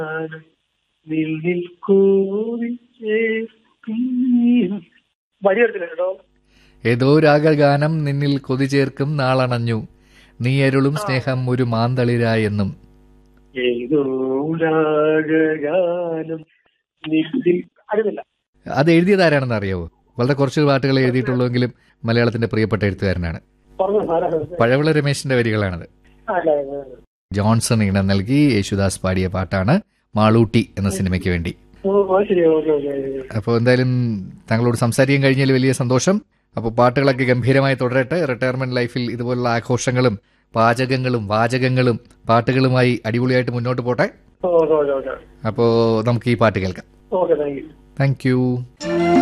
നിന്നിൽ കോരിച്ചേർക്കും വരി എടുത്തില്ല കേട്ടോ ഏതോ രാഗഗാനം നിന്നിൽ കൊതി ചേർക്കും നാളണഞ്ഞു നീ അരുളും സ്നേഹം ഒരു മാന്തളിരായെന്നും ഏതോ രാഗഗാനം നിന്നിൽ അറിയില്ല അത് എഴുതിയതാരാണെന്ന് അറിയാവോ വളരെ കുറച്ച് പാട്ടുകൾ എഴുതിയിട്ടുള്ളൂവെങ്കിലും മലയാളത്തിന്റെ പ്രിയപ്പെട്ട എഴുത്തുകാരനാണ് പറഞ്ഞു സാറാ പഴവിള രമേശിന്റെ വരികളാണത് അല്ല അല്ല. ജോൺസൺ ഇടം നൽകി യേശുദാസ് പാടിയ പാട്ടാണ് മാളൂട്ടി എന്ന സിനിമയ്ക്ക് വേണ്ടി ഓ ആ ശരി ഓക്കെ ഓക്കെ അപ്പോൾ എന്തായാലും താങ്കളോട് സംസാരിക്കാൻ കഴിഞ്ഞാൽ വലിയ സന്തോഷം അപ്പോൾ പാട്ടുകളൊക്കെ ഗംഭീരമായി തുടരട്ടെ റിട്ടയർമെന്റ് ലൈഫിൽ ഇതുപോലുള്ള ആഘോഷങ്ങളും പാചകങ്ങളും വാചകങ്ങളും പാട്ടുകളുമായി അടിപൊളിയായിട്ട് മുന്നോട്ട് പോട്ടെ ഓക്കെ ഓക്കെ ഓക്കെ അപ്പോൾ നമുക്ക് ഈ പാട്ട് കേൾക്കാം okay thank you thank U